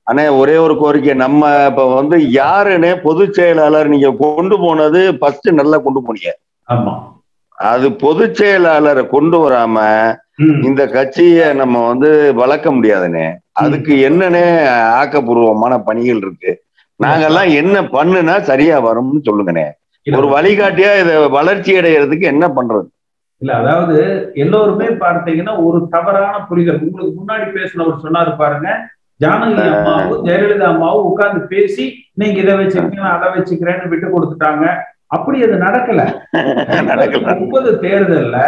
அண்ணே ஒரே ஒரு கோரிக்கை நம்ம இப்ப வந்து யாருன்னு பொதுச் செயலாளர் நீங்க கொண்டு போனது ஃபர்ஸ்ட் நல்லா கொண்டு போனீங்க ஆமா அது பொதுச் செயலாளரை கொண்டு வராம ம். இந்த கட்சியை நம்ம வந்து வளர்க்க முடியாதுண்ணே அதுக்கு என்னன்னே ஆக்கப்பூர்வமான பணிகள் இருக்கு நாங்கெல்லாம் என்ன பண்ணுனா சரியா வரும்னு சொல்லுங்கண்ணே இல்ல, ஒரு வழிகாட்டியா இதை வளர்ச்சி அடைகிறதுக்கு என்ன பண்றது இல்ல அதாவது எல்லோருமே பார்த்தீங்கன்னா ஒரு தவறான புரிதல் உங்களுக்கு முன்னாடி பேசினவர் சொன்னாரு பாருங்க ஜானகி அம்மாவும் ஜெயலலிதா அம்மாவும் உட்கார்ந்து பேசி நீங்க இதை வச்சுக்கிறேன் நான் அதை வச்சுக்கிறேன்னு விட்டு கொடுத்துட்டாங்க அப்படி அது நடக்கல நடக்கல. முப்பது தேர்தல்ல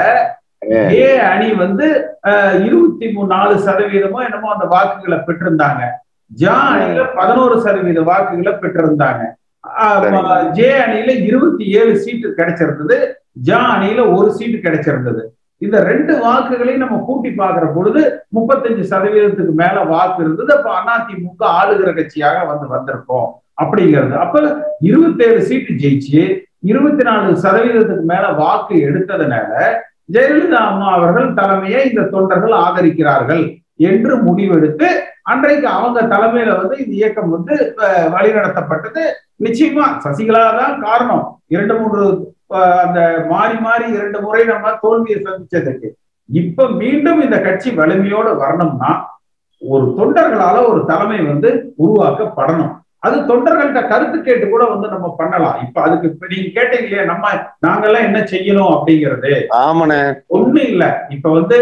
ஏ அணி வந்து அஹ், இருபத்தி மூணு நாலு சதவீதமோ என்னமோ அந்த வாக்குகளை பெற்றிருந்தாங்க ஜா அணியில பதினோரு சதவீத வாக்குகளை பெற்றிருந்தாங்க அஹ், சரிங்க. ஜே அணியில இருபத்தி ஏழு சீட்டு கிடைச்சிருந்தது ஜா அணியில ஒரு சீட்டு கிடைச்சிருந்தது இந்த ரெண்டு வாக்குகளையும் நம்ம கூட்டி பார்க்கிற பொழுது முப்பத்தஞ்சு சதவீதத்துக்கு மேல வாக்கு இருந்தது அப்ப அதிமுக ஆளுகிற கட்சியாக வந்து வந்திருக்கோம் அப்படிங்கிறது அப்ப இருபத்தேழு சீட்டு ஜெயிச்சு இருபத்தி நாலு சதவீதத்துக்கு மேல வாக்கு எடுத்ததுனால ஜெயலலிதா அம்மா அவர்கள் தலைமையை இந்த தொண்டர்கள் ஆதரிக்கிறார்கள் என்று முடிவெடுத்து அன்றைக்கு அவங்க தலைமையில வந்து இந்த இயக்கம் வந்து அஹ், வழிநடத்தப்பட்டது நிச்சயமா சசிகலா தான் காரணம் இரண்டு மூன்று அஹ், அந்த மாறி மாறி இரண்டு முறை நம்ம தோல்வியை சந்திச்சதுக்கு இப்ப மீண்டும் இந்த கட்சி வலிமையோடு வரணும்னா ஒரு தொண்டர்களால ஒரு தலைமை வந்து உருவாக்கப்படணும் அது தொண்டர்கள்ட்ட கருத்து கேட்டு கூட வந்து நம்ம பண்ணலாம் இப்ப அதுக்கு இப்ப நீங்க கேட்டீங்க இல்லையா நம்ம நாங்கெல்லாம் என்ன செய்யணும் அப்படிங்கிறது ஆமாண்ணே ஒண்ணு இல்ல இப்ப வந்து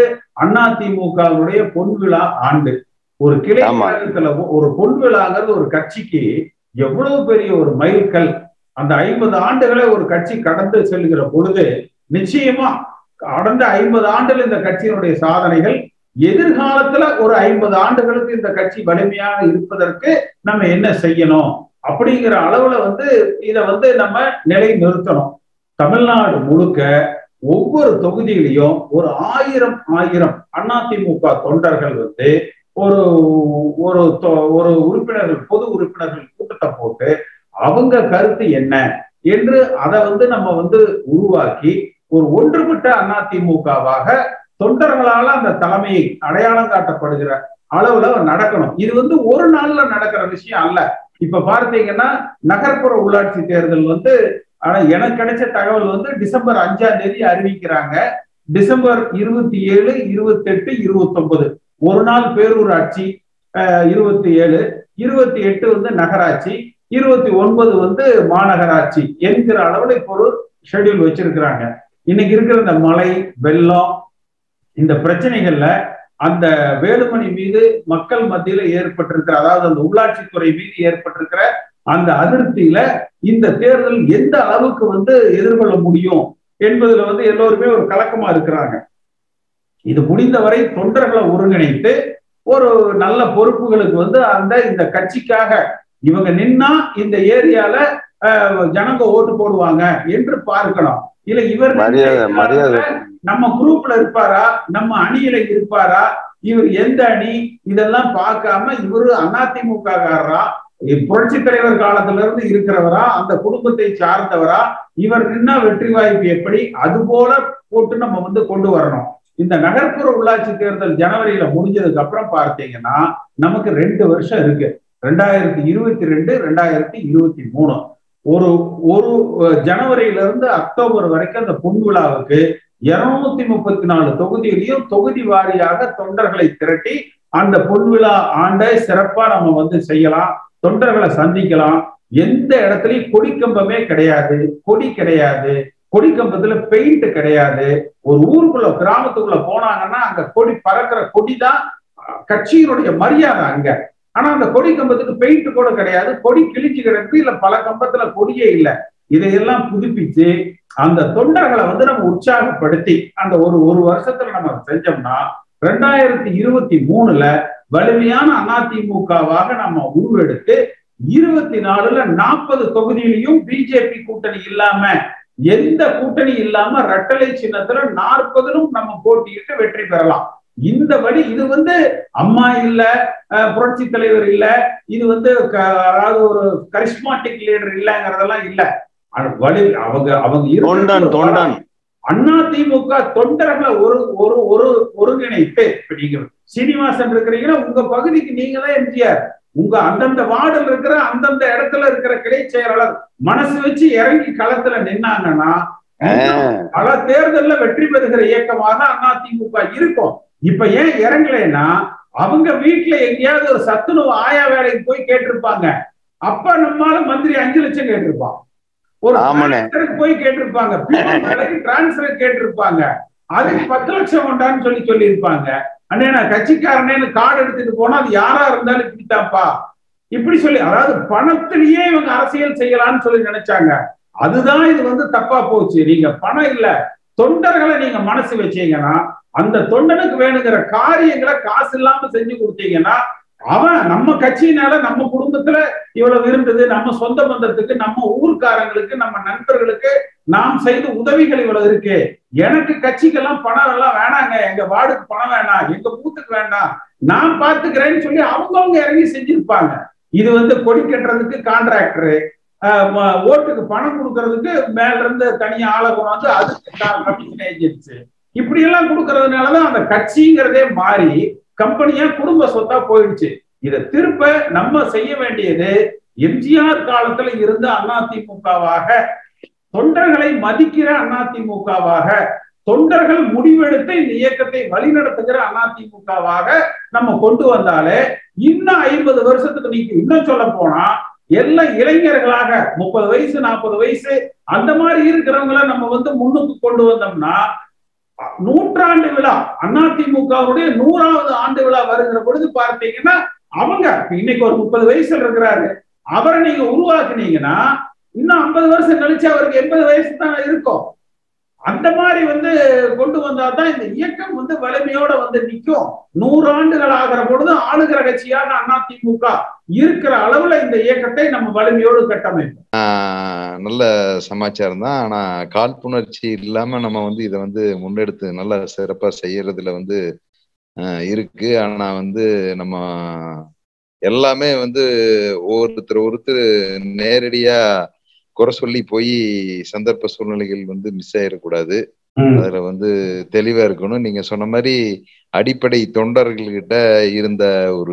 அதிமுகவுடைய பொன் விழா ஆண்டு ஒரு கிளை ஆமா. கழகத்துல ஒரு பொன் விழாங்கிறது ஒரு கட்சிக்கு எவ்வளவு பெரிய ஒரு மைல்கல் அந்த ஐம்பது ஆண்டுகளை ஒரு கட்சி கடந்து செல்கிற பொழுது நிச்சயமா கடந்த ஐம்பது ஆண்டுல இந்த கட்சியினுடைய சாதனைகள் எதிர்காலத்துல ஒரு ஐம்பது ஆண்டுகளுக்கு இந்த கட்சி வலிமையாக இருப்பதற்கு நம்ம என்ன செய்யணும் அப்படிங்கிற அளவுல வந்து இத வந்து நம்ம நிலை நிறுத்தணும் தமிழ்நாடு முழுக்க ஒவ்வொரு தொகுதியிலையும் ஒரு ஆயிரம் ஆயிரம் அதிமுக தொண்டர்கள் வந்து ஒரு ஒரு தொ- ஒரு உறுப்பினர்கள் பொது உறுப்பினர்கள் கூட்டத்தை போட்டு அவங்க கருத்து என்ன என்று அதை வந்து நம்ம வந்து உருவாக்கி ஒரு ஒன்றுபட்ட அதிமுகவாக தொண்டர்களால அந்த தலைமையை அடையாளம் காட்டப்படுகிற அளவுல நடக்கணும் இது வந்து ஒரு நாள்ல நடக்கிற விஷயம் அல்ல இப்ப பார்த்தீங்கன்னா நகர்ப்புற உள்ளாட்சி தேர்தல் வந்து ஆனா எனக்கு கிடைச்ச தகவல் வந்து டிசம்பர் அஞ்சாம் தேதி அறிவிக்கிறாங்க டிசம்பர் இருபத்தி ஏழு இருபத்தி எட்டு இருபத்தி ஒன்பது ஒரு நாள் பேரூராட்சி இருபத்தி ஏழு இருபத்தி எட்டு வந்து நகராட்சி இருபத்தி ஒன்பது வந்து மாநகராட்சி என்கிற அளவுல இப்போ ஒரு ஷெட்யூல் வச்சிருக்கிறாங்க இன்னைக்கு இருக்கிற இந்த மழை வெள்ளம் இந்த பிரச்சனைகள்ல அந்த வேலுமணி மீது மக்கள் மத்தியில ஏற்பட்டிருக்கிற அதாவது அந்த உள்ளாட்சித்துறை மீது ஏற்பட்டிருக்கிற அந்த அதிருப்தியில இந்த தேர்தல் எந்த அளவுக்கு வந்து எதிர்கொள்ள முடியும் என்பதுல வந்து எல்லோருமே ஒரு கலக்கமா இருக்கிறாங்க இது முடிந்தவரை தொண்டர்களை ஒருங்கிணைத்து ஒரு நல்ல பொறுப்புகளுக்கு வந்து அந்த இந்த கட்சிக்காக இவங்க நின்னா இந்த ஏரியால அஹ், ஜனங்க ஓட்டு போடுவாங்க என்று பார்க்கணும் இல்ல இவர் மரியாதை மரியாதை நம்ம குரூப்ல இருப்பாரா நம்ம அணியில இருப்பாரா இவர் எந்த அணி இதெல்லாம் பார்க்காம இவரு அதிமுக காரரா புரட்சி தலைவர் காலத்துல இருந்து இருக்கிறவரா அந்த குடும்பத்தை சார்ந்தவரா இவர் நின்னா வெற்றி வாய்ப்பு எப்படி அது போல போட்டு நம்ம வந்து கொண்டு வரணும் இந்த நகர்ப்புற உள்ளாட்சி தேர்தல் ஜனவரியில முடிஞ்சதுக்கு அப்புறம் பார்த்தீங்கன்னா நமக்கு ரெண்டு வருஷம் இருக்கு ரெண்டாயிரத்தி இருபத்தி ரெண்டு ரெண்டாயிரத்தி இருபத்தி மூணு ஒரு ஒரு அஹ், ஜனவரியில இருந்து அக்டோபர் வரைக்கும் அந்த பொன் விழாவுக்கு இருநூத்தி முப்பத்தி நாலு தொகுதியிலையும் தொகுதி வாரியாக தொண்டர்களை திரட்டி அந்த பொன்விழா ஆண்டை சிறப்பா நம்ம வந்து செய்யலாம் தொண்டர்களை சந்திக்கலாம் எந்த இடத்துலயும் கொடிக்கம்பமே கிடையாது கொடி கிடையாது கொடிக்கம்பத்துல பெயிண்ட் கிடையாது ஒரு ஊருக்குள்ள கிராமத்துக்குள்ள போனாங்கன்னா அங்க கொடி பறக்கிற கொடி தான் கட்சியினுடைய மரியாதை அங்க ஆனா அந்த கொடி கம்பத்துக்கு பெயிண்ட் கூட கிடையாது கொடி கிழிச்சு கிடக்கு இல்ல பல கம்பத்துல கொடியே இல்லை இதையெல்லாம் புதுப்பிச்சு அந்த தொண்டர்களை வந்து நம்ம உற்சாகப்படுத்தி அந்த ஒரு ஒரு வருஷத்துல நம்ம செஞ்சோம்னா ரெண்டாயிரத்தி இருபத்தி மூணுல வலிமையான அதிமுகவாக நம்ம உருவெடுத்து இருபத்தி நாலுல நாற்பது தொகுதியிலையும் பிஜேபி கூட்டணி இல்லாம எந்த கூட்டணி இல்லாம ரெட்டலை சின்னத்துல நாற்பதிலும் நம்ம போட்டியிட்டு வெற்றி பெறலாம் இந்த வழி இது வந்து அம்மா இல்ல அஹ், புரட்சி தலைவர் இல்ல இது வந்து க- அதாவது ஒரு கரிஸ்மாட்டிக் லீடர் இல்லைங்கிறதெல்லாம் இல்ல அது வழி அவங்க அவங்க தொண்டன் இருக்கிற தொண்டன் அண்ணா திமுக தொண்டர்களை ஒரு ஒரு ஒரு ஒருங்கிணைத்து இப்ப நீங்க சீனிவாசன் இருக்கிறீங்கன்னா உங்க பகுதிக்கு நீங்க தான் எம்ஜிஆர் உங்க அந்தந்த வார்டில் இருக்கிற அந்தந்த இடத்துல இருக்கிற கிளை செயலாளர் மனசு வச்சு இறங்கி களத்துல நின்னாங்கன்னா பல தேர்தல்ல வெற்றி பெறுகிற இயக்கமாக அதிமுக இருக்கும் இப்ப ஏன் இறங்கலைன்னா அவங்க வீட்டுல எங்கேயாவது ஒரு சத்துணவு ஆயா வேலைக்கு போய் கேட்டிருப்பாங்க அப்ப நம்மால மந்திரி அஞ்சு லட்சம் கேட்டிருப்பான் ஒரு போய் கேட்டிருப்பாங்க டிரான்ஸ்பர் கேட்டிருப்பாங்க அதுக்கு பத்து லட்சம் கொண்டான்னு சொல்லி சொல்லியிருப்பாங்க அண்ணே நான் கட்சிக்காரனேன்னு கார்டு எடுத்துட்டு போனா அது யாரா இருந்தாலும் இப்படித்தான்ப்பா இப்படி சொல்லி அதாவது பணத்திலேயே இவங்க அரசியல் செய்யலாம்னு சொல்லி நினைச்சாங்க அதுதான் இது வந்து தப்பா போச்சு நீங்க பணம் இல்ல தொண்டர்களை நீங்க மனசு வச்சீங்கன்னா அந்த தொண்டனுக்கு வேணுங்கிற காரியங்களை காசு இல்லாம செஞ்சு கொடுத்தீங்கன்னா அவன் நம்ம கட்சியினால நம்ம குடும்பத்துல இவ்வளவு இருந்தது நம்ம சொந்த பந்தத்துக்கு நம்ம ஊர்க்காரங்களுக்கு நம்ம நண்பர்களுக்கு நாம் செய்த உதவிகள் இவ்வளவு இருக்கு எனக்கு கட்சிக்கெல்லாம் பணம் எல்லாம் வேணாங்க எங்க வார்டுக்கு பணம் வேணாம் எங்க பூத்துக்கு வேண்டாம் நான் பாத்துக்கிறேன்னு சொல்லி அவங்கவுங்க இறங்கி செஞ்சிருப்பாங்க இது வந்து கொடி கட்டுறதுக்கு கான்ட்ராக்டரு ஓட்டுக்கு பணம் கொடுக்கறதுக்கு மேல இருந்து தனியா ஆளை கொண்டாந்து அதுக்கு கமிஷன் ஏஜென்சி இப்படி எல்லாம் கொடுக்கறதுனாலதான் அந்த கட்சிங்கிறதே மாறி கம்பெனியா குடும்ப சொத்தா போயிடுச்சு இதை திருப்ப நம்ம செய்ய வேண்டியது எம்ஜிஆர் காலத்துல இருந்த அதிமுகவாக தொண்டர்களை மதிக்கிற அதிமுகவாக தொண்டர்கள் முடிவெடுத்து இந்த இயக்கத்தை வழிநடத்துகிற அதிமுகவாக நம்ம கொண்டு வந்தாலே இன்னும் ஐம்பது வருஷத்துக்கு நீங்க இன்னும் சொல்ல போனா எல்லாம் இளைஞர்களாக முப்பது வயசு நாற்பது வயசு அந்த மாதிரி இருக்கிறவங்கள நம்ம வந்து முன்னுக்கு கொண்டு வந்தோம்னா நூற்றாண்டு விழா அதிமுகவுடைய நூறாவது ஆண்டு விழா வருகிற பொழுது பார்த்தீங்கன்னா அவங்க இன்னைக்கு ஒரு முப்பது வயசுல இருக்கிறாரு அவரை நீங்க உருவாக்குனீங்கன்னா இன்னும் ஐம்பது வருஷம் கழிச்சு அவருக்கு எண்பது வயசு தான் இருக்கும் அந்த மாதிரி வந்து கொண்டு வந்தாதான் இந்த இயக்கம் வந்து வலிமையோட வந்து நிற்கும் நூறு ஆண்டுகள் ஆகிற பொழுது ஆளுகிற கட்சியாக அதிமுக இருக்கிற அளவுல இந்த இயக்கத்தை நம்ம வலிமையோடு கட்டமைப்போம் நல்ல சமாச்சாரம் தான் ஆனா காழ்ப்புணர்ச்சி இல்லாம நம்ம வந்து இதை வந்து முன்னெடுத்து நல்லா சிறப்பா செய்யறதுல வந்து இருக்கு ஆனா வந்து நம்ம எல்லாமே வந்து ஒருத்தர் ஒருத்தர் நேரடியா குறை சொல்லி போய் சந்தர்ப்ப சூழ்நிலைகள் வந்து மிஸ் ஆயிடக்கூடாது அதுல வந்து தெளிவா இருக்கணும் நீங்க சொன்ன மாதிரி அடிப்படை தொண்டர்கள்கிட்ட இருந்த ஒரு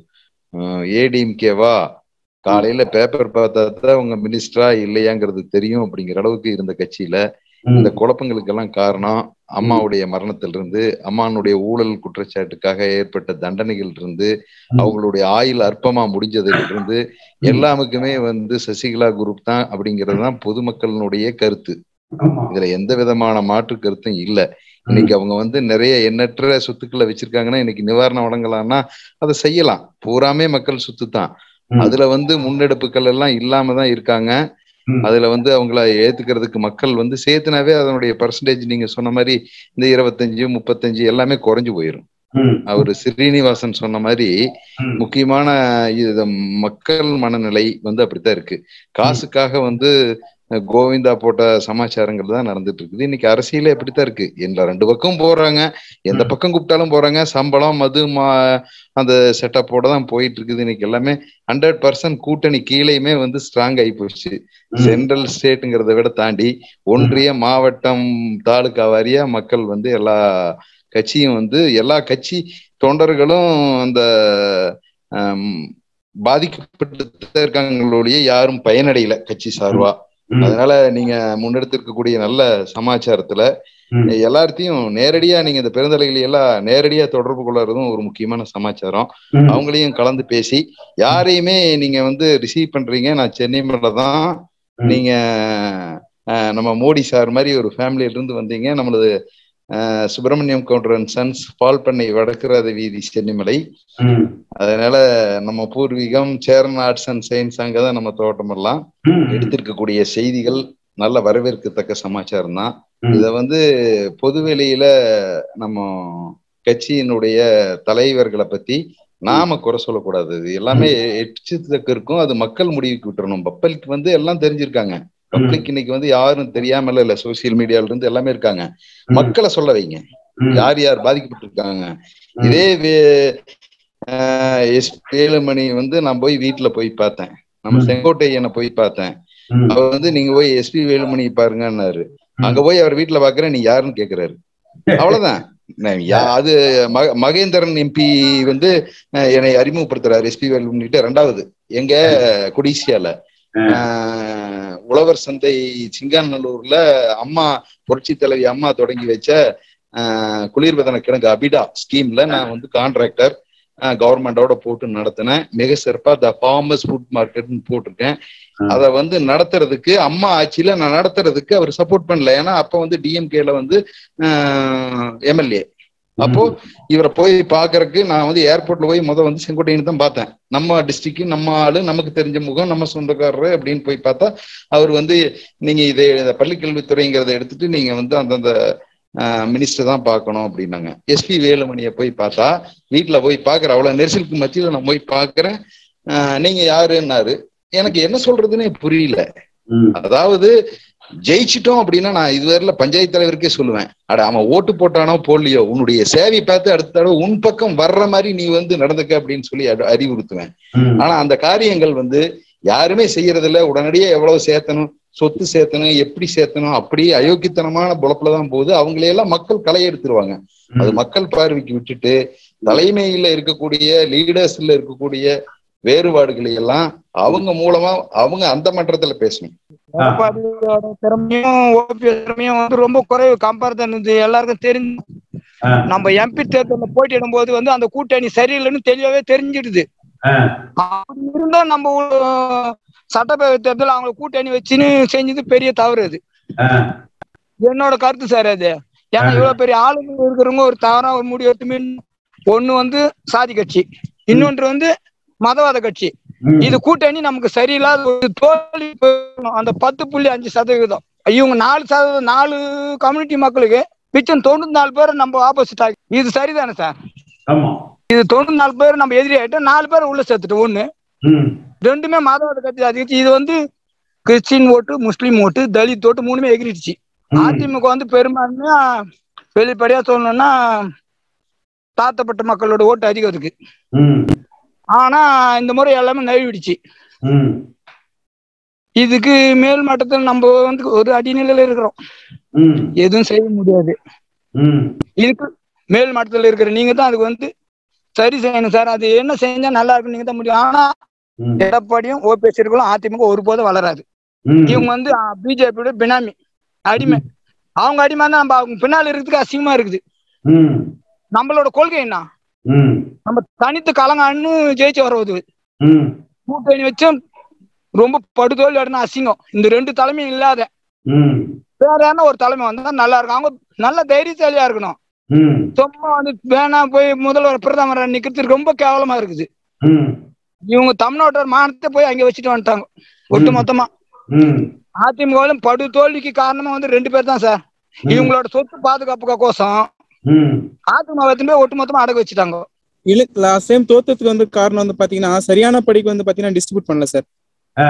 ஏடிஎம்கேவா காலையில பேப்பர் பார்த்தா தான் உங்க மினிஸ்டரா இல்லையாங்கிறது தெரியும் அப்படிங்கிற அளவுக்கு இருந்த கட்சியில இந்த குழப்பங்களுக்கெல்லாம் காரணம் அம்மாவுடைய மரணத்திலிருந்து அம்மானுடைய ஊழல் குற்றச்சாட்டுக்காக ஏற்பட்ட தண்டனைகள் இருந்து அவங்களுடைய ஆயுள் அற்பமா முடிஞ்சதுல இருந்து எல்லாமுக்குமே வந்து சசிகலா குரூப் தான் அப்படிங்கிறது தான் பொதுமக்களினுடைய கருத்து இதுல எந்த விதமான மாற்று கருத்தும் இல்ல இன்னைக்கு அவங்க வந்து நிறைய எண்ணற்ற சொத்துக்களை வச்சிருக்காங்கன்னா இன்னைக்கு நிவாரணம் வழங்கலாம்னா அதை செய்யலாம் பூராமே மக்கள் சொத்து தான் அதுல வந்து முன்னெடுப்புகள் எல்லாம் இல்லாம தான் இருக்காங்க அதுல வந்து அவங்கள ஏத்துக்கிறதுக்கு மக்கள் வந்து சேர்த்துனாவே அதனுடைய பர்சன்டேஜ் நீங்க சொன்ன மாதிரி இந்த இருபத்தஞ்சு முப்பத்தஞ்சு எல்லாமே குறைஞ்சு போயிடும் அவர் ஸ்ரீனிவாசன் சொன்ன மாதிரி முக்கியமான இது மக்கள் மனநிலை வந்து அப்படித்தான் இருக்கு காசுக்காக வந்து கோவிந்தா போட்ட சமாச்சாரங்கள் தான் நடந்துட்டு இருக்குது இன்னைக்கு அரசியலே எப்படித்தான் இருக்கு எல்லா ரெண்டு பக்கம் போறாங்க எந்த பக்கம் கூப்பிட்டாலும் போறாங்க சம்பளம் மது மா அந்த செட்டப்போட தான் போயிட்டு இருக்குது இன்னைக்கு எல்லாமே ஹண்ட்ரட் பர்சன்ட் கூட்டணி கீழேயுமே வந்து ஸ்ட்ராங் ஆகி போச்சு சென்ட்ரல் ஸ்டேட்டுங்கிறத விட தாண்டி ஒன்றிய மாவட்டம் தாலுகா வாரியா மக்கள் வந்து எல்லா கட்சியும் வந்து எல்லா கட்சி தொண்டர்களும் அந்த பாதிக்கப்பட்டு இருக்காங்களோடைய யாரும் பயனடையல கட்சி சார்பா அதனால நீங்க முன்னெடுத்திருக்கக்கூடிய நல்ல சமாச்சாரத்துல எல்லார்த்தையும் நேரடியா நீங்க இந்த பெருந்தலைகளை எல்லாம் நேரடியா தொடர்பு கொள்றதும் ஒரு முக்கியமான சமாச்சாரம் அவங்களையும் கலந்து பேசி யாரையுமே நீங்க வந்து ரிசீவ் பண்றீங்க நான் சென்னை மேல தான் நீங்க நம்ம மோடி சார் மாதிரி ஒரு ஃபேமிலியில இருந்து வந்தீங்க நம்மளது சுப்பிரமணியம் கவுண்டர் அண்ட் சன்ஸ் பால் பண்ணை வடக்குராத வீதி சென்னிமலை அதனால நம்ம பூர்வீகம் சேரன் ஆர்ட்ஸ் அண்ட் சயின்ஸ் அங்கதான் நம்ம தோட்டம் எல்லாம் எடுத்திருக்கக்கூடிய செய்திகள் நல்ல வரவேற்கத்தக்க சமாச்சாரம் தான் இத வந்து பொதுவெளியில நம்ம கட்சியினுடைய தலைவர்களை பத்தி நாம குறை சொல்லக்கூடாது இது எல்லாமே எச்சத்துக்கு இருக்கும் அது மக்கள் முடிவுக்கு விட்டுறணும் பப்பலுக்கு வந்து எல்லாம் தெரிஞ்சிருக்காங்க பப்ளிக் இன்னைக்கு வந்து யாரும் தெரியாமல இல்ல சோசியல் மீடியால இருந்து எல்லாமே இருக்காங்க மக்களை சொல்ல வைங்க யார் யார் பாதிக்கப்பட்டிருக்காங்க இதே எஸ் வேலுமணி வந்து நான் போய் வீட்டுல போய் பார்த்தேன் நம்ம செங்கோட்டையனை போய் பார்த்தேன் அவர் வந்து நீங்க போய் எஸ்பி வேலுமணி பாருங்கன்னாரு அங்க போய் அவர் வீட்டுல பாக்குறேன் நீ யாருன்னு கேக்குறாரு அவ்வளவுதான் நான் யா- அது மக- மகேந்திரன் எம்பி வந்து அஹ், என்னை அறிமுகப்படுத்துறாரு எஸ்பி வேலுன்னுட்டு ரெண்டாவது எங்க கொடிசியால அஹ், உழவர் சந்தை சிங்காநல்லூர்ல அம்மா புரட்சி தலைவி அம்மா தொடங்கி வச்ச அஹ், குளிர்பதன கிழங்கு அபிடா ஸ்கீம்ல நான் வந்து கான்ட்ராக்டர் கவர்மெண்டோட போட்டு நடத்தினேன் மிக சிறப்பா த ஃபார்மர்ஸ் ஃபுட் மார்க்கெட்னு போட்டிருக்கேன் ம். அதை வந்து நடத்துறதுக்கு அம்மா ஆட்சியில நான் நடத்துறதுக்கு அவர் சப்போர்ட் பண்ணல ஏன்னா அப்ப வந்து டிஎம்கேல வந்து எம்எல்ஏ அப்போ இவரை போய் பாக்குறதுக்கு நான் வந்து ஏர்போர்ட்ல போய் முத வந்து செங்கோட்டையன் தான் பார்த்தேன் நம்ம டிஸ்ட்ரிக்ட் நம்ம ஆளு நமக்கு தெரிஞ்ச முகம் நம்ம சொந்தக்காரரு அப்படின்னு போய் பார்த்தா அவர் வந்து நீங்க இதை இந்த பள்ளிக்கல்வித்துறைங்கிறத எடுத்துட்டு நீங்க வந்து அந்தந்த மினிஸ்டர் தான் பார்க்கணும் அப்படின்னாங்க எஸ்பி வேலுமணியை போய் பார்த்தா வீட்டுல போய் பாக்குற அவ்வளவு நெரிசலுக்கு மத்தியில நான் போய் பாக்குறேன் ஆஹ் நீங்க யாருன்னாரு எனக்கு என்ன சொல்றதுன்னே புரியல ம். அதாவது ஜெயிச்சிட்டோம் அப்படின்னா நான் இதுவரையில பஞ்சாயத்து தலைவருக்கே சொல்லுவேன் அட அவன் ஓட்டு போட்டானோ போடலையோ உன்னுடைய சேவை பார்த்து அடுத்த தடவை உன் பக்கம் வர்ற மாதிரி நீ வந்து நடந்துக்க அப்படின்னு சொல்லி அடு- அறிவுறுத்துவேன் ம். ஆனா அந்த காரியங்கள் வந்து யாருமே செய்யறது இல்ல உடனடியே எவ்வளவு சேர்த்தணும் சொத்து சேர்த்தணும் எப்படி சேர்த்தணும் அப்படி அயோக்கியத்தனமான பொழப்புல தான் போகுது அவங்களையெல்லாம் மக்கள் களை எடுத்துருவாங்க அது மக்கள் பார்வைக்கு விட்டுட்டு தலைமையில இருக்கக்கூடிய லீடர்ஸ்ல இருக்கக்கூடிய வேறுபாடுகளை எல்லாம் அவங்க மூலமா அவங்க அந்த மன்றத்துல பேசணும் எடப்பாடியோட திறமையும் ஓபிஎஸ் திறமையும் வந்து ரொம்ப குறைவு கம்பேரிசன் இது எல்லாருக்கும் தெரிஞ்சு ஆ. நம்ம எம்பி தேர்தலில் போட்டியிடும் போது வந்து அந்த கூட்டணி சரியில்லைன்னு தெளிவாவே தெரிஞ்சிடுது ஆ. அப்படி இருந்தா நம்ம ஊ- சட்டப்பேரவை தேர்தல் அவங்க கூட்டணி வச்சுன்னு செஞ்சது பெரிய தவறு அது ஆ. என்னோட கருத்து சார் அது ஏன்னா ஆ. இவ்வளவு பெரிய ஆளுங்க இருக்கிறவங்க ஒரு தவறா ஒரு முடிவு எடுத்துமே ஒண்ணு வந்து சாதி கட்சி இன்னொன்று வந்து மதவாத கட்சி ம். இது கூட்டணி நமக்கு சரியில்லாத ஒரு தோல்வி போயிடும். அந்த பத்து புள்ளி அஞ்சு சதவீதம் இவங்க நாலு சதவீதம் நாலு கம்யூனிட்டி மக்களுக்கு மிச்சம் தொண்ணூத்தி நாலு பேர் நம்ம ஆப்போசிட் ஆகி இது சரிதானே சார் ஆமா இது தொண்ணூத்தி நாலு பேர் நம்ம எதிரி ஆயிட்டோம் நாலு பேர் உள்ள சேர்த்துட்டு ஒண்ணு ம். ரெண்டுமே மதவாத கட்சி அதிகரிச்சு இது வந்து கிறிஸ்டின் ஓட்டு முஸ்லீம் ஓட்டு தலித் ஓட்டு மூணுமே எகிரிடுச்சு ம். அதிமுக வந்து பெரும்பான்மையா வெளிப்படையா சொல்லணும்னா தாத்தப்பட்ட மக்களோட ஓட்டு அதிகம் இருக்கு ம். ஆனா இந்த முறை எல்லாமே நழுவிடுச்சு ம். இதுக்கு மேல் மட்டத்தில் நம்ம வந்து ஒரு அடிநிலையில இருக்கிறோம் ம். எதுவும் செய்ய முடியாது ம். இதுக்கு மேல் மட்டத்தில் இருக்கிற நீங்க தான் அதுக்கு வந்து சரி செய்யணும் சார் அது என்ன செஞ்சா நல்லா இருக்கும் நீங்க தான் முடியும் ஆனா ம். எடப்பாடியும் ஓபிஎஸ் இருக்கலும் அதிமுக ஒருபோதும் வளராது ம். இவங்க வந்து பிஜேபியோட பினாமி அடிமை அவங்க அடிமை தான் நம்ம அவங்க பின்னால் இருக்கிறதுக்கு அசிங்கமா இருக்குது ம். நம்மளோட கொள்கை என்ன ம். நம்ம தனித்து கலங்கான்னு ஜெயிச்சு வருவது ம். கூட்டணி வச்சும் ரொம்ப படுதோல் இடம்னா அசிங்கம் இந்த ரெண்டு தலைமையும் இல்லாத ம். வேற யாருன்னா ஒரு தலைமை வந்தா நல்லா இருக்கும் அவங்க நல்ல தைரியசாலியா இருக்கணும் ம். சும்மா வந்து வேணா போய் முதல்வர் பிரதமர் நிக்கிறது ரொம்ப கேவலமா இருக்குது ம். இவங்க தமிழ்நாட்டோட மானத்தை போய் அங்க வச்சுட்டு வந்துட்டாங்க ஒட்டு மொத்தமா ம். அதிமுகவிலும் படு தோல்விக்கு காரணமா வந்து ரெண்டு பேர் தான் சார் இவங்களோட சொத்து பாதுகாப்புக்கு கோசம் ம். அதிமுக போய் ஒட்டு மொத்தமா அடகு வச்சுட்டாங்க இல்ல லாஸ்ட் டைம் தோத்ததுக்கு வந்து காரணம் வந்து பாத்தீங்கன்னா சரியான படிக்கு வந்து பாத்தீங்கன்னா டிஸ்ட்ரிபியூட் பண்ணல சார் ஆ.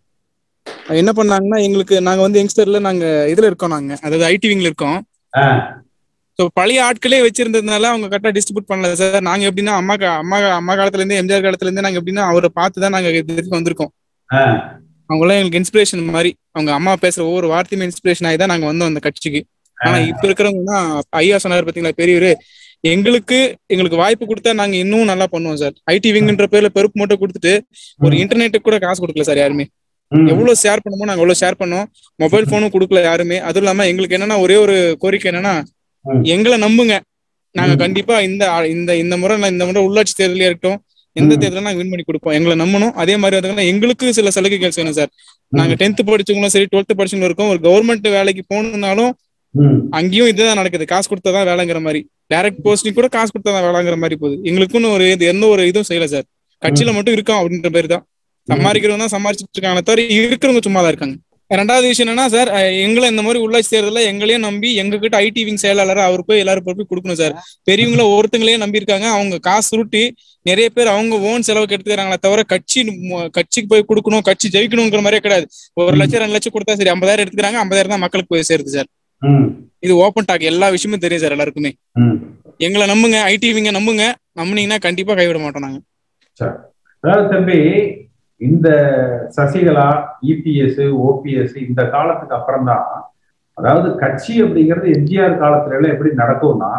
என்ன பண்ணாங்கன்னா எங்களுக்கு நாங்க வந்து யங்ஸ்டர்ல நாங்க இதுல இருக்கோம் நாங்க அதாவது ஐடி விங்ல இருக்கோம் ஆ. ஸோ பழைய ஆட்களே வச்சிருந்ததுனால அவங்க கரெக்டா டிஸ்ட்ரிபியூட் பண்ணல சார் நாங்க எப்படின்னா அம்மா கா- அம்மா அம்மா காலத்துல இருந்து எம்ஜிஆர் காலத்துல இருந்து நாங்க எப்படின்னா அவரை பார்த்து தான் நாங்க இதுக்கு வந்திருக்கோம் ஆ. அவங்களாம் எங்களுக்கு இன்ஸ்பிரேஷன் மாதிரி அவங்க அம்மா பேசுற ஒவ்வொரு வார்த்தையுமே இன்ஸ்பிரேஷன் ஆகி தான் நாங்க வந்தோம் அந்த கட்சிக்கு ஆனா இப்ப இருக்கிறவங்கன்னா ஐயா சொன்னாரு பாத்தீங்களா பெரியவரு எங்களுக்கு எங்களுக்கு வாய்ப்பு கொடுத்தா நாங்க இன்னும் நல்லா பண்ணுவோம் சார் ஐடி விங்ன்ற பேர்ல பெருப்பு மட்டும் கொடுத்துட்டு ஒரு இன்டர்நெட்டுக்கு கூட காசு கொடுக்கல சார் யாருமே ம். எவ்வளவு ஷேர் பண்ணுமோ நாங்க எவ்வளவு ஷேர் பண்ணோம் மொபைல் போனும் கொடுக்கல யாருமே அதுவும் இல்லாம எங்களுக்கு என்னன்னா ஒரே ஒரு கோரிக்கை என்னன்னா ம். எங்களை நம்புங்க நாங்க ம். கண்டிப்பா இந்த இந்த இந்த முறை நான் இந்த முறை உள்ளாட்சி தேர்தலே இருக்கட்டும் எந்த ம். தேர்தலும் நாங்க வின் பண்ணி கொடுப்போம் எங்களை நம்பணும் அதே மாதிரி வந்து எங்களுக்கு சில சலுகைகள் செய்யணும் சார் நாங்க டென்த் படிச்சவங்களும் சரி டுவெல்த் படிச்சவங்களும் இருக்கோம் ஒரு கவர்மெண்ட் வேலைக்கு போகணும்னாலும் ம். அங்கேயும் இதுதான் நடக்குது காசு கொடுத்தாதான் வேலைங்கிற மாதிரி டைரக்ட் போஸ்டிங் கூட காசு கொடுத்தாதான் வேலைங்கிற மாதிரி போகுது எங்களுக்குன்னு ஒரு இது எந்த ஒரு இதுவும் செய்யல சார் கட்சியில மட்டும் இருக்கோம் அப்படின்ற பேர் தான் சம்பாதிக்கிறவங்க தான் சம்பாதிச்சிட்டு இருக்காங்க தவிர இருக்கிறவங்க சும்மா தான் இருக்காங்க ரெண்டாவது விஷயம் என்னன்னா சார் அஹ் எங்களை இந்த மாதிரி உள்ளாட்சி தேர்தலில் எங்களையும் நம்பி எங்க கிட்ட ஐடி விங் செயலாளர் அவர் போய் எல்லாரும் போய் கொடுக்கணும் சார் பெரியவங்கள ஒருத்தங்களையும் நம்பி இருக்காங்க அவங்க காசு சுருட்டி நிறைய பேர் அவங்க ஓன் செலவுக்கு எடுத்துக்கிறாங்களே தவிர கட்சி மு- கட்சிக்கு போய் கொடுக்கணும் கட்சி ஜெயிக்கணுங்கிற மாதிரியே கிடையாது ஒரு லட்சம் ரெண்டு லட்சம் கொடுத்தா சரி ஐம்பதாயிரம் எடுத்துக்கிறாங்க ஐம்பதாயிரம் தான் மக்களுக்கு போய் சேருது சார் ம். இது ஓப்பன் டாக் எல்லா விஷயமும் தெரியும் சார் எல்லாருக்குமே ம். எங்களை நம்புங்க ஐடி விங்க நம்புங்க நம்புனீங்கன்னா கண்டிப்பா கைவிட மாட்டோம் நாங்க அதாவது தம்பி இந்த சசிகலா இபிஎஸ் ஓபிஎஸ் இந்த காலத்துக்கு அப்புறம் தான் அதாவது கட்சி அப்படிங்கிறது எம்ஜிஆர் காலத்துல எல்லாம் எப்படி நடக்கும்னா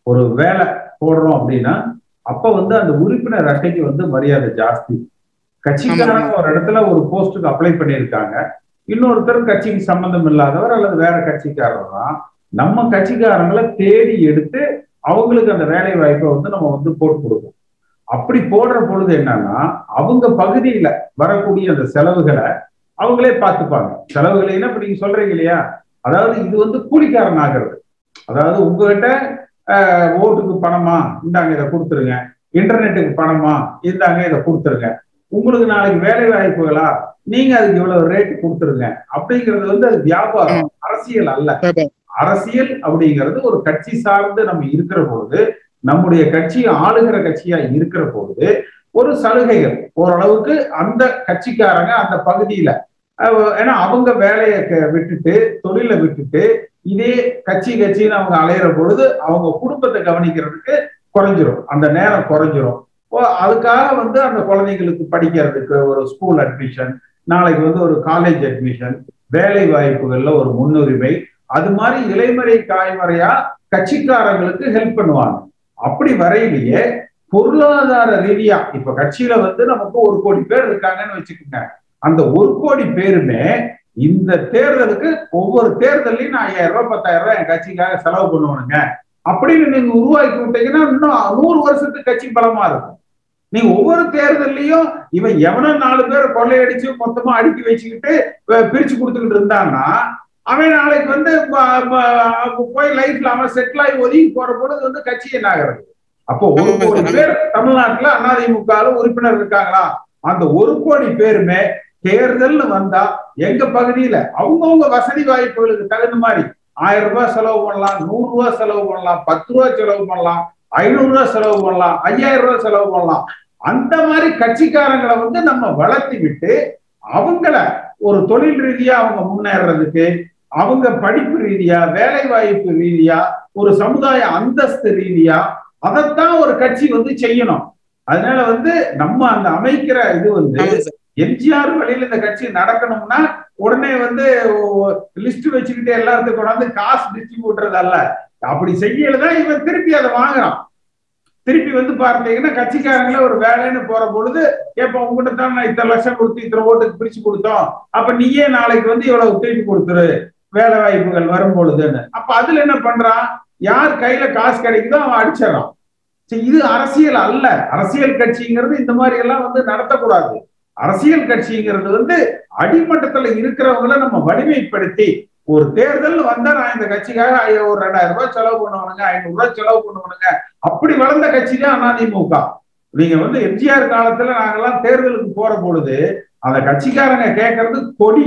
ஒரு வேலை போடுறோம் அப்படின்னா அப்ப வந்து அந்த உறுப்பினர் அட்டைக்கு வந்து மரியாதை ஜாஸ்தி கட்சிக்காரங்க ஒரு இடத்துல ஒரு போஸ்ட்டுக்கு அப்ளை பண்ணியிருக்காங்க இன்னொருத்தர் கட்சிக்கு சம்பந்தம் இல்லாதவர் அல்லது வேற கட்சிக்காரர் தான் நம்ம கட்சிக்காரங்களை தேடி எடுத்து அவங்களுக்கு அந்த வேலை வாய்ப்பை வந்து நம்ம வந்து போட்டு கொடுப்போம் அப்படி போடுற பொழுது என்னன்னா அவங்க பகுதியில வரக்கூடிய அந்த செலவுகளை அவங்களே பார்த்துப்பாங்க செலவுகளைன்னா இப்ப நீங்க சொல்றீங்க இல்லையா அதாவது இது வந்து கூலிக்காரன் ஆகிறது அதாவது உங்ககிட்ட ஆஹ், ஓட்டுக்கு பணமா இந்தாங்க இதை கொடுத்துருங்க இன்டர்நெட்டுக்கு பணமா இந்தாங்க இதை கொடுத்துருங்க உங்களுக்கு நாளைக்கு வேலை வாய்ப்புகளா நீங்க அதுக்கு இவ்வளவு ரேட் கொடுத்துருங்க அப்படிங்கிறது வந்து அது வியாபாரம் அரசியல் அல்ல அரசியல் அப்படிங்கிறது ஒரு கட்சி சார்ந்து நம்ம இருக்கிற பொழுது நம்முடைய கட்சி ஆளுகிற கட்சியா இருக்கிற பொழுது ஒரு சலுகைகள் ஓரளவுக்கு அந்த கட்சிக்காரங்க அந்த பகுதியில அஹ், ஏன்னா அவங்க வேலையை க- விட்டுட்டு தொழிலை விட்டுட்டு இதே கட்சி கட்சின்னு அவங்க அலையிற பொழுது அவங்க குடும்பத்தை கவனிக்கிறதுக்கு குறைஞ்சிரும் அந்த நேரம் குறைஞ்சிரும் ஓ, அதுக்காக வந்து அந்த குழந்தைங்களுக்கு படிக்கிறதுக்கு ஒரு ஸ்கூல் அட்மிஷன் நாளைக்கு வந்து ஒரு காலேஜ் அட்மிஷன் வேலை வாய்ப்புகள்ல ஒரு முன்னுரிமை அது மாதிரி இலைமறை காய்மறையா கட்சிக்காரங்களுக்கு ஹெல்ப் பண்ணுவாங்க அப்படி வரையிலேயே பொருளாதார ரீதியா இப்ப கட்சியில வந்து நமக்கு ஒரு கோடி பேர் இருக்காங்கன்னு வச்சுக்கோங்க அந்த ஒரு கோடி பேருமே இந்த தேர்தலுக்கு ஒவ்வொரு தேர்தலையும் நான் ஐயாயிரம் ரூபாய் பத்தாயிரம் ரூபாய் என் கட்சிக்காக செலவு பண்ணுவானுங்க அப்படின்னு நீங்க உருவாக்கி விட்டீங்கன்னா இன்னும் நூறு வருஷத்துக்கு கட்சி பலமா இருக்கும் நீங்க ஒவ்வொரு தேர்தல்லையும் இவன் எவனோ நாலு பேர் கொள்ளையடிச்சு மொத்தமா அடுக்கி வச்சுக்கிட்டு அஹ், பிரிச்சு கொடுத்துக்கிட்டு இருந்தான்னா அவன் நாளைக்கு வந்து ம- ம- போய் லைஃப்ல அவன் செட்டில் ஆகி ஒதுங்கி போற பொழுது வந்து கட்சி என்ன ஆகிறது அப்போ ஒரு கோடி பேர் தமிழ்நாட்டுல அதிமுக உறுப்பினர் இருக்காங்களா அந்த ஒரு கோடி பேருமே தேர்தல்னு வந்தா எங்க பகுதியில அவங்கவுங்க வசதி வாய்ப்புகளுக்கு தகுந்த மாதிரி ஆயிரம் ரூபாய் செலவு பண்ணலாம் நூறு ரூபாய் செலவு பண்ணலாம் பத்து ரூபாய் செலவு பண்ணலாம் ஐநூறு ரூபாய் செலவு பண்ணலாம் ஐயாயிரம் ரூபாய் செலவு பண்ணலாம் அந்த மாதிரி கட்சிக்காரங்களை வந்து நம்ம வளர்த்தி விட்டு அவங்கள ஒரு தொழில் ரீதியா அவங்க முன்னேறதுக்கு அவங்க படிப்பு ரீதியா வேலை வாய்ப்பு ரீதியா ஒரு சமுதாய அந்தஸ்து ரீதியா அதைத்தான் ஒரு கட்சி வந்து செய்யணும் அதனால வந்து நம்ம அந்த அமைக்கிற இது வந்து ஆமா சார் எம்ஜிஆர் வழியில இந்த கட்சி நடக்கணும்னா உடனே வந்து லிஸ்ட் வச்சுக்கிட்டு எல்லாத்துக்கும் கொண்டாந்து காசு டிஸ்ட்ரிபியூட்டர் அல்ல அப்படி செய்யலதான் இவன் திருப்பி அதை வாங்குறான் திருப்பி வந்து பார்த்தீங்கன்னா கட்சிக்காரங்கள ஒரு வேலைன்னு போற பொழுது எப்ப உங்ககிட்ட தான் நான் இத்தனை லட்சம் கொடுத்து இத்தனை ஓட்டுக்கு பிரிச்சு கொடுத்தோம் அப்ப நீயே நாளைக்கு வந்து இவ்வளவு திருப்பி கொடுத்துரு வேலை வாய்ப்புகள் வரும் பொழுதுன்னு அப்ப அதுல என்ன பண்றான் யார் கையில காசு கிடைக்குதோ அவன் அடிச்சிடறான் சரி, இது அரசியல் அல்ல அரசியல் கட்சிங்கிறது இந்த மாதிரி எல்லாம் வந்து நடத்தக்கூடாது அரசியல் கட்சிங்கிறது வந்து அடிமட்டத்துல இருக்கிறவங்கள நம்ம வலிமைப்படுத்தி ஒரு தேர்தல் வந்தா நான் இந்த கட்சிக்காக ஐயா, ஒரு ரெண்டாயிரம் ரூபாய் செலவு பண்ணுவானுங்க ஐநூறு ரூபாய் செலவு பண்ணுவானுங்க அப்படி வளர்ந்த கட்சி தான் அதிமுக நீங்க வந்து எம்ஜிஆர் காலத்துல நாங்கெல்லாம் தேர்தலுக்கு போற பொழுது அந்த கட்சிக்காரங்க கேட்கறது கொடி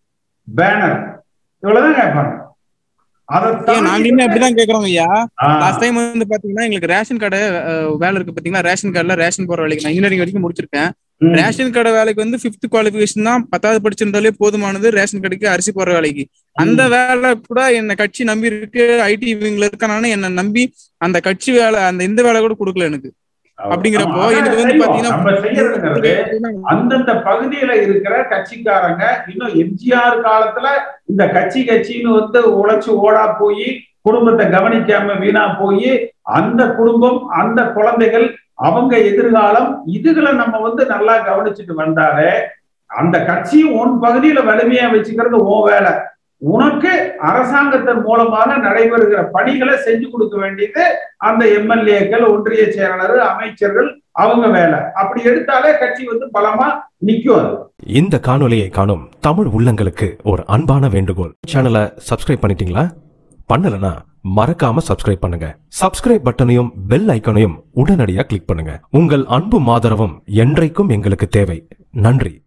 பேனர் இவ்வளவுதான் கேட்பாங்க அதை ஏன் நாங்களுமே அப்படிதான் கேக்குறோம் ஐயா ஆ, லாஸ்ட் டைம் வந்து பாத்தீங்கன்னா எங்களுக்கு ரேஷன் கடை அஹ், வேலை இருக்கு பாத்தீங்கன்னா ரேஷன் கார்டுல ரேஷன் போற வேலைக்கு நான் இன்ஜினியரிங் வரைக்கும் முடிச்சிருக்கேன் ம், ரேஷன் கடை வேலைக்கு வந்து பிப்த் குவாலிபிகேஷன் தான் பத்தாவது படிச்சிருந்தாலே போதுமானது ரேஷன் கடைக்கு அரிசி போற வேலைக்கு அந்த வேலை கூட என்ன கட்சி நம்பி இருக்கு ஐடி விங்ல இருக்கானு என்ன நம்பி அந்த கட்சி வேலை அந்த இந்த வேலை கூட கொடுக்கல எனக்கு அப்படிங்கிறப்போ ஆமா, எனக்கு வந்து செய்வோம். பாத்தீங்கன்னா நம்ம செய்யறதுங்கிறது அந்தந்த பகுதியில இருக்கிற கட்சிக்காரங்க இன்னும் எம்ஜிஆர் காலத்துல இந்த கட்சி கட்சின்னு வந்து உழைச்சு ஓடா போய் குடும்பத்தை கவனிக்காம வீணா போய் அந்த குடும்பம் அந்த குழந்தைகள் அவங்க எதிர்காலம் இதுகளை நம்ம வந்து நல்லா கவனிச்சுட்டு வந்தாலே அந்த கட்சியும் உன் பகுதியில வலிமையா வச்சுக்கிறது உன் வேலை உனக்கு அரசாங்கத்தின் மூலமாக நடைபெறுகிற பணிகளை செஞ்சு கொடுக்க வேண்டியது அந்த எம்எல்ஏக்கள் ஒன்றிய செயலாளர் அமைச்சர்கள் அவங்க வேலை அப்படி எடுத்தாலே கட்சி வந்து பலமா நிக்கும் அது இந்த காணொளியை காணும் தமிழ் உள்ளங்களுக்கு ஒரு அன்பான வேண்டுகோள் சேனலை சப்ஸ்கிரைப் பண்ணிட்டீங்களா பண்ணலனா மறக்காம சப்ஸ்கிரைப் பண்ணுங்க சப்ஸ்கிரைப் பட்டனையும் பெல் ஐக்கனையும் உடனடியாக கிளிக் பண்ணுங்க உங்கள் அன்பும் ஆதரவும் என்றைக்கும் எங்களுக்கு தேவை நன்றி